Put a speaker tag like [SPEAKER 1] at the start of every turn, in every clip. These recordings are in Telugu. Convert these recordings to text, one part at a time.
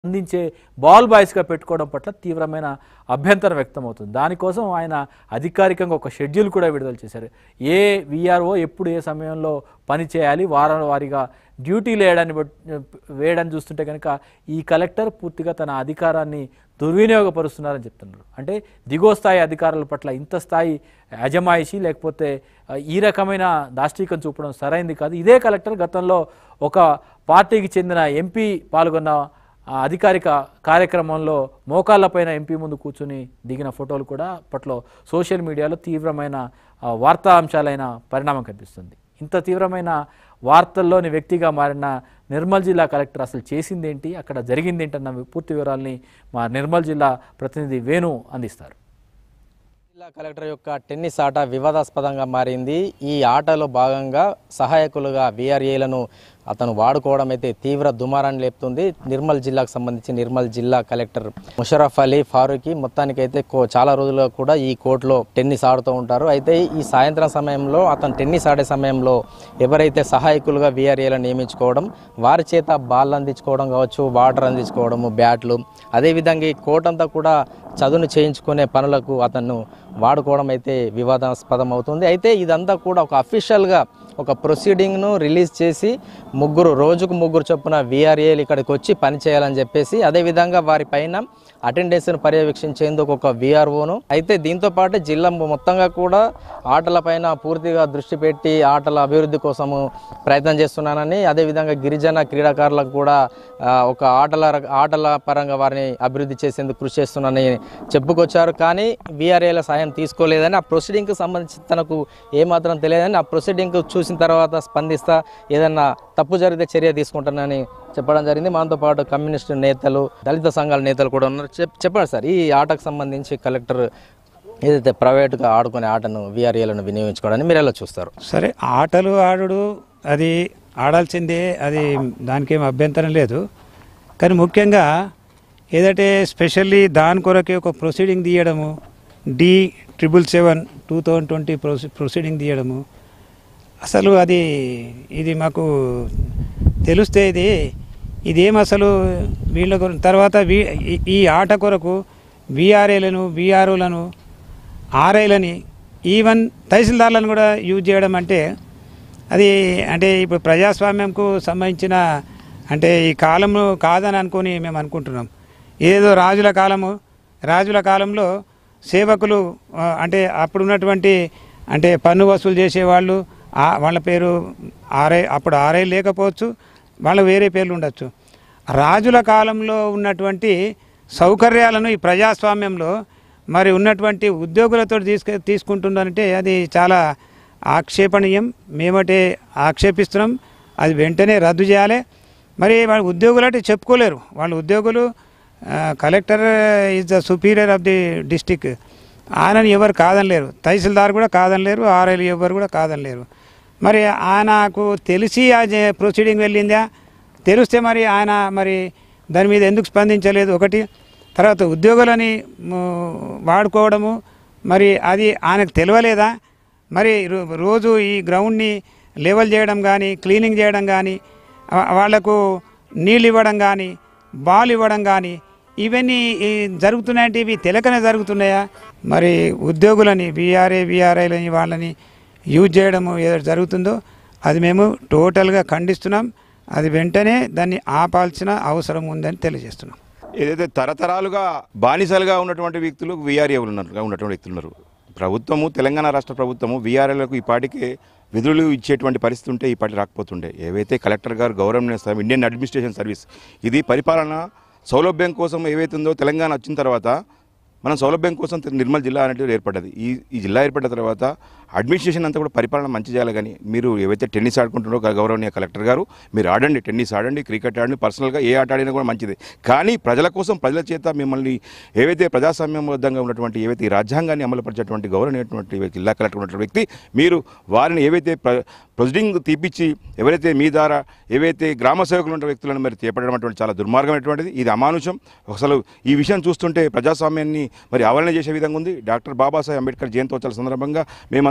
[SPEAKER 1] అందించే బాల్ బాయ్స్గా పెట్టుకోవడం పట్ల తీవ్రమైన అభ్యంతరం వ్యక్తమవుతుంది దానికోసం ఆయన అధికారికంగా ఒక షెడ్యూల్ కూడా విడుదల చేశారు ఏ విఆర్ఓ ఎప్పుడు ఏ సమయంలో పని చేయాలి వారం వారీగా డ్యూటీలు వేయడాన్ని బట్- వేయడాన్ని చూస్తుంటే కనుక ఈ కలెక్టర్ పూర్తిగా తన అధికారాన్ని దుర్వినియోగపరుస్తున్నారని చెప్తున్నారు అంటే దిగువ స్థాయి అధికారుల పట్ల ఇంత స్థాయి అజమాయిషి లేకపోతే ఆ, ఈ రకమైన దాష్టీకం చూపడం సరైంది కాదు ఇదే కలెక్టర్ గతంలో ఒక పార్టీకి చెందిన ఎంపీ పాల్గొన్న ఆ అధికారిక కార్యక్రమంలో మోకాళ్ళపైన ఎంపీ ముందు కూర్చుని దిగిన ఫోటోలు కూడా అప్పట్లో సోషల్ మీడియాలో తీవ్రమైన ఆ, వార్తా అంశాలైన పరిణామం కనిపిస్తుంది ఇంత తీవ్రమైన వార్తల్లోని వ్యక్తిగా మారిన నిర్మల్ జిల్లా కలెక్టర్ అసలు చేసిందేంటి అక్కడ జరిగిందేంటన్న పూర్తి వివరాల్ని మా నిర్మల్ జిల్లా ప్రతినిధి వేణు అందిస్తారు
[SPEAKER 2] జిల్లా కలెక్టర్ యొక్క టెన్నిస్ ఆట వివాదాస్పదంగా మారింది ఈ ఆటలో భాగంగా సహాయకులుగా విఆర్ఏలను అతను వాడుకోవడం అయితే తీవ్ర దుమారాన్ని లేపుతుంది నిర్మల్ జిల్లాకు సంబంధించి నిర్మల్ జిల్లా కలెక్టర్ ముషరఫ్ అలీ ఫారూఖీ మొత్తానికైతే కో- చాలా రోజులుగా కూడా ఈ కోర్టులో టెన్నిస్ ఆడుతూ ఉంటారు అయితే ఈ సాయంత్రం సమయంలో అతను టెన్నిస్ ఆడే సమయంలో ఎవరైతే సహాయకులుగా విఆర్ఏలను నియమించుకోవడం వారి చేత బాల్ అందించుకోవడం కావచ్చు వాటర్ అందించుకోవడము బ్యాట్లు అదేవిధంగా ఈ కోర్ట్ అంతా కూడా చదువును చేయించుకునే పనులకు అతను వాడుకోవడం అయితే వివాదాస్పదం అవుతుంది అయితే ఇదంతా కూడా ఒక అఫీషియల్గా ఒక ప్రొసీడింగ్ను రిలీజ్ చేసి ముగ్గురు రోజుకు ముగ్గురు చొప్పున విఆర్ఏలు ఇక్కడికి వచ్చి పనిచేయాలని చెప్పేసి అదేవిధంగా వారి పైన అటెండెన్స్ను పర్యవేక్షించేందుకు ఒక విఆర్ఓను అయితే దీంతో పాటు జిల్లా మొత్తంగా కూడా ఆటలపైన పూర్తిగా దృష్టి పెట్టి ఆటల అభివృద్ధి కోసము ప్రయత్నం చేస్తున్నానని అదేవిధంగా గిరిజన క్రీడాకారులకు కూడా ఆ, ఒక ఆటల ర- ఆటల పరంగా వారిని అభివృద్ధి చేసేందుకు కృషి చేస్తున్నానని చెప్పుకొచ్చారు కానీ విఆర్ఏల సాయం తీసుకోలేదని ఆ ప్రొసీడింగ్కి సంబంధించి తనకు ఏమాత్రం తెలియదని ఆ ప్రొసీడింగ్ చూసిన తర్వాత స్పందిస్తా ఏదన్నా తప్పు జరిగితే చర్య తీసుకుంటానని చెప్పడం జరిగింది మనతో పాటు కమ్యూనిస్టు నేతలు దళిత సంఘాల నేతలు కూడా ఉన్నారు చెప్ చెప్పండి సార్ ఈ ఆటకు సంబంధించి కలెక్టర్ ఏదైతే ప్రైవేట్గా ఆడుకునే ఆటను విఆర్ఏలను వినియోగించుకోవడానికి మీరు ఎలా చూస్తారు
[SPEAKER 3] సరే ఆటలు ఆడుడు అది ఆడాల్సిందే అది దానికేం అభ్యంతరం లేదు కానీ ముఖ్యంగా ఏదంటే స్పెషల్లీ దాని కొరకే ఒక ప్రొసీడింగ్ తీయడము D triple seven two thousand twenty proceeding తీయడము అసలు అది ఇది మాకు తెలిస్తే ఇది ఇదేం అసలు వీళ్ళ గురి- తర్వాత వీ ఈ- ఈ ఆట కొరకు విఆర్ఏలను విఆర్ఓలను ఆర్ఐలని ఈవెన్ తహసీల్దార్లను కూడా యూజ్ చేయడం అంటే అది అంటే ఇప్పుడు ప్రజాస్వామ్యంకు సంబంధించిన అంటే ఈ కాలము కాదని అనుకొని మేము అనుకుంటున్నాం ఏదో రాజుల కాలము రాజుల కాలంలో సేవకులు ఆ, అంటే అప్పుడు ఉన్నటువంటి అంటే పన్ను వసూలు చేసేవాళ్ళు ఆ- వాళ్ళ పేరు ఆర్ఐ అప్పుడు ఆర్ఐ లేకపోవచ్చు వాళ్ళ వేరే పేర్లు ఉండొచ్చు రాజుల కాలంలో ఉన్నటువంటి సౌకర్యాలను ఈ ప్రజాస్వామ్యంలో మరి ఉన్నటువంటి ఉద్యోగులతో తీసుకు తీసుకుంటుందంటే అది చాలా ఆక్షేపణీయం మేమటే ఆక్షేపిస్తున్నాం అది వెంటనే రద్దు చేయాలి మరి వాళ్ళ ఉద్యోగులు అంటే చెప్పుకోలేరు వాళ్ళ ఉద్యోగులు collector is the superior of the district ఆయనని ఎవరు కాదనలేరు తహసీల్దార్ కూడా కాదనలేరు ఆర్ఐలు ఎవరు కూడా కాదనలేరు మరి ఆయనకు తెలిసి ఆ జే- ప్రొసీడింగ్ వెళ్ళిందా తెలిస్తే మరి ఆయన మరి దాని మీద ఎందుకు స్పందించలేదు ఒకటి తర్వాత ఉద్యోగులని ము, వాడుకోవడము మరి అది ఆయనకు తెలియలేదా మరి రో- రోజు ఈ గ్రౌండ్ని లెవెల్ చేయడం కానీ క్లీనింగ్ చేయడం కానీ వా- వాళ్లకు నీళ్ళు ఇవ్వడం కానీ బాల్ ఇవ్వడం కానీ ఇవన్నీ ఈ జరుగుతున్నాయంటే ఇవి తెలకనే జరుగుతున్నాయా మరి ఉద్యోగులని బీఆర్ఏ బీఆర్ఐలని వాళ్ళని యూజ్ చేయడము ఏదో జరుగుతుందో అది మేము టోటల్గా ఖండిస్తున్నాం అది వెంటనే దాన్ని ఆపాల్సిన అవసరం ఉందని తెలియజేస్తున్నాం
[SPEAKER 4] ఏదైతే తరతరాలుగా బానిసలుగా ఉన్నటువంటి వ్యక్తులు వీఆర్ఏలు ఉన్నారు ఉన్నటువంటి వ్యక్తులు ఉన్నారు ప్రభుత్వము తెలంగాణ రాష్ట్ర ప్రభుత్వము వీఆర్ఏలకు ఈ పాటికి విధులు ఇచ్చేటువంటి పరిస్థితి ఉంటే ఈ పాటి రాకపోతుండే ఏవైతే కలెక్టర్ గారు గౌరవం చేస్తాం ఇండియన్ అడ్మినిస్ట్రేషన్ సర్వీస్ ఇది పరిపాలన సౌలభ్యం కోసం ఏవైతే ఉందో తెలంగాణ వచ్చిన తర్వాత మనం సౌలభ్యం కోసం నిర్మల్ జిల్లా అనేది ఏర్పడ్డది ఈ ఈ జిల్లా ఏర్పడిన తర్వాత అడ్మినిస్ట్రేషన్ అంతా కూడా పరిపాలన మంచి చేయాలి కానీ మీరు ఏవైతే టెన్నిస్ ఆడుకుంటున్నారో గ- గౌరవనీయ కలెక్టర్ గారు మీరు ఆడండి టెన్నిస్ ఆడండి క్రికెట్ ఆడండి పర్సనల్గా ఏ ఆట ఆడినా కూడా మంచిది కానీ ప్రజల కోసం ప్రజల చేత మిమ్మల్ని ఏవైతే ప్రజాస్వామ్యబద్ధంగా ఉన్నటువంటి ఏవైతే ఈ రాజ్యాంగాన్ని అమలుపరిచేటువంటి గౌరవనీయటువంటి జిల్లా కలెక్టర్ ఉన్నటువంటి వ్యక్తి మీరు వారిని ఏవైతే ప్ర ప్రొసీడింగ్ తీపిచ్చి ఎవరైతే మీ ద్వారా ఏవైతే గ్రామ సేవకులు ఉన్న వ్యక్తులను మరి చేపట్టడం అటువంటి చాలా దుర్మార్గమైనటువంటిది ఇది అమానుషం అసలు ఈ విషయం చూస్తుంటే ప్రజాస్వామ్యాన్ని మరి ఆవరణ చేసే విధంగా ఉంది డాక్టర్ బాబాసాహెబ్ అంబేద్కర్ జయంతోత్సవాల సందర్భంగా మేమందరం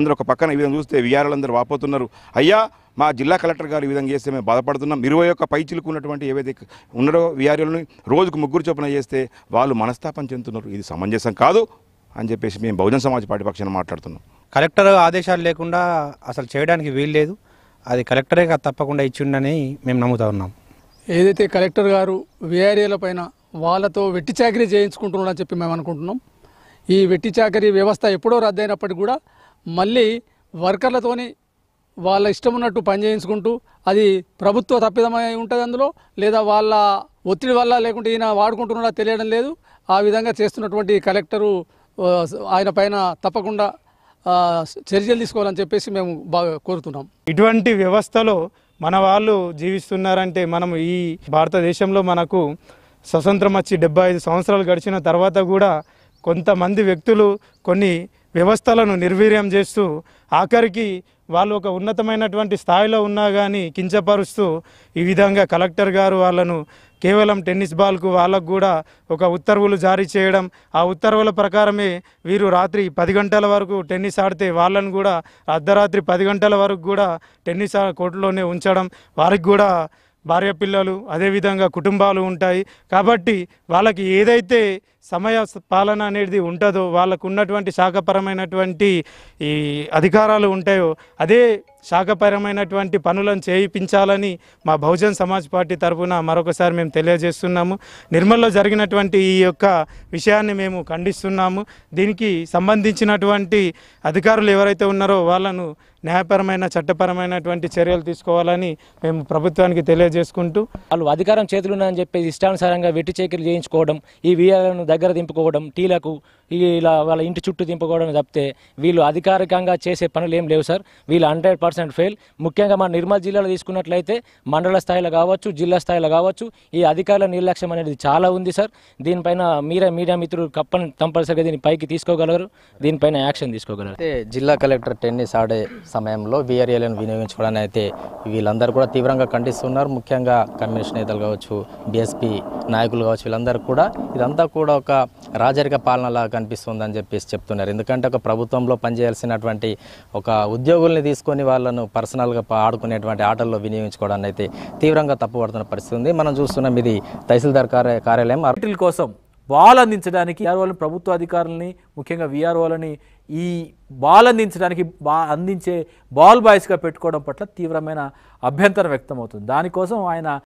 [SPEAKER 4] వీఆర్ఎలందరూ ఒక పక్కన ఈ విధంగా చూస్తే వీఆర్ఎలందరూ వాపోతున్నారు అయ్యా మా జిల్లా కలెక్టర్ గారు ఈ విధంగా చేస్తే మేము బాధపడుతున్నాం ఇరవై ఒక్క పైచిలకు ఉన్నటువంటి ఏవైతే ఉన్నారో వీఆర్ఎల్ని రోజుకు ముగ్గురు చొప్పున చేస్తే వాళ్ళు మనస్తాపం చెందుతున్నారు ఇది సమంజసం కాదు అని చెప్పేసి మేము బహుజన సమాజ్ పార్టీ పక్షాన మాట్లాడుతున్నాం
[SPEAKER 5] కలెక్టర్ ఆదేశాలు లేకుండా అసలు చేయడానికి వీలు లేదు అది కలెక్టరే కా- తప్పకుండా ఇచ్చిండని మేము నమ్ముతా ఉన్నాం
[SPEAKER 6] ఏదైతే కలెక్టర్ గారు విఆర్ఏల పైన వాళ్ళతో వెట్టి చాకరీ చేయించుకుంటున్నాడని చెప్పి మేము అనుకుంటున్నాం ఈ వెట్టి చాకరీ వ్యవస్థ ఎప్పుడో రద్దయినప్పటికీ కూడా మళ్ళీ వర్కర్లతోని వాళ్ళ ఇష్టం ఉన్నట్టు పని చేయించుకుంటూ అది ప్రభుత్వ తప్పిదమై ఉంటుంది అందులో లేదా వాళ్ళ ఒత్తిడి వల్ల లేకుంటే ఈయన వాడుకుంటున్నాడా తెలియడం లేదు ఆ విధంగా చేస్తున్నటువంటి కలెక్టరు ఆ, ఆయన పైన తప్పకుండా ఆ, చర్యలు తీసుకోవాలని చెప్పేసి మేము బాగా కోరుతున్నాం
[SPEAKER 5] ఇటువంటి వ్యవస్థలో మన వాళ్ళు జీవిస్తున్నారంటే మనం ఈ భారతదేశంలో మనకు స్వతంత్రం వచ్చి డెబ్బై ఐదు సంవత్సరాలు గడిచిన తర్వాత కూడా కొంతమంది వ్యక్తులు కొన్ని వ్యవస్థలను నిర్వీర్యం చేస్తూ ఆఖరికి వాళ్ళు ఒక ఉన్నతమైనటువంటి స్థాయిలో ఉన్నా కానీ కించపరుస్తూ ఈ విధంగా కలెక్టర్ గారు వాళ్ళను కేవలం టెన్నిస్ బాల్కు వాళ్ళకు కూడా ఒక ఉత్తర్వులు జారీ చేయడం ఆ ఉత్తర్వుల ప్రకారమే వీరు రాత్రి పది గంటల వరకు టెన్నిస్ ఆడితే వాళ్ళను కూడా అర్ధరాత్రి పది గంటల వరకు కూడా టెన్నిస్ ఆ కోర్టులోనే ఉంచడం వారికి కూడా భార్య పిల్లలు అదేవిధంగా కుటుంబాలు ఉంటాయి కాబట్టి వాళ్ళకి ఏదైతే సమయ స- పాలన అనేది ఉంటుందో వాళ్ళకు ఉన్నటువంటి శాఖపరమైనటువంటి ఈ అధికారాలు ఉంటాయో అదే శాఖపరమైనటువంటి పనులను చేయించాలని మా బహుజన్ సమాజ్ పార్టీ తరఫున మరొకసారి మేము తెలియజేస్తున్నాము నిర్మల్లో జరిగినటువంటి ఈ యొక్క విషయాన్ని మేము ఖండిస్తున్నాము దీనికి సంబంధించినటువంటి అధికారులు ఎవరైతే ఉన్నారో వాళ్ళను న్యాయపరమైన చట్టపరమైనటువంటి చర్యలు తీసుకోవాలని మేము ప్రభుత్వానికి తెలియజేసుకుంటూ
[SPEAKER 7] వాళ్ళు అధికారం చేతులు ఉన్నాయని చెప్పేసి ఇష్టానుసారంగా వెట్టి చేకలు చేయించుకోవడం ఈ వీఆర్లను దగ్గర దింపుకోవడం టీలకు ఈ ఇలా వాళ్ళ ఇంటి చుట్టూ దింపుకోవడం తప్పితే వీళ్ళు అధికారికంగా చేసే పనులు ఏం లేవు సార్ వీళ్ళు హండ్రెడ్ పర్సెంట్ ఫెయిల్ ముఖ్యంగా మన నిర్మల్ జిల్లాలో తీసుకున్నట్లయితే మండల స్థాయిలో కావచ్చు జిల్లా స్థాయిలో కావచ్చు ఈ అధికారుల నిర్లక్ష్యం అనేది చాలా ఉంది సార్ దీనిపైన మీరే మీడియా మిత్రులు కప్పని కంపల్సరిగా దీన్ని పైకి తీసుకోగలరు దీనిపైన యాక్షన్ తీసుకోగలరు
[SPEAKER 2] అయితే జిల్లా కలెక్టర్ టెన్నిస్ ఆడే సమయంలో వీఆర్ఏలను వినియోగించుకోవడానికి అయితే వీళ్ళందరూ కూడా తీవ్రంగా ఖండిస్తున్నారు ముఖ్యంగా కమ్యూనిస్ట్ నేతలు కావచ్చు బీఎస్పీ నాయకులు కావచ్చు వీళ్ళందరూ కూడా ఇదంతా కూడా ఒక రాజరిక పాలనలా కనిపిస్తుందని చెప్పేసి చెప్తున్నారు ఎందుకంటే ఒక ప్రభుత్వంలో పనిచేయాల్సినటువంటి ఒక ఉద్యోగుల్ని తీసుకొని వాళ్ళను పర్సనల్గా ఆడుకునేటువంటి ఆటల్లో వినియోగించుకోవడానికి అయితే తీవ్రంగా తప్పుపడుతున్న పరిస్థితి ఉంది మనం చూస్తున్నాం ఇది తహసీల్దార్ కార్య కార్యాలయం
[SPEAKER 1] వీటిల కోసం బాల్ అందించడానికి విఆర్ఓలను ప్రభుత్వ అధికారులని ముఖ్యంగా విఆర్ఓలని ఈ బాల్ అందించడానికి బా అందించే బాల్ బాయ్స్గా పెట్టుకోవడం పట్ల తీవ్రమైన అభ్యంతరం వ్యక్తమవుతుంది దానికోసం ఆయన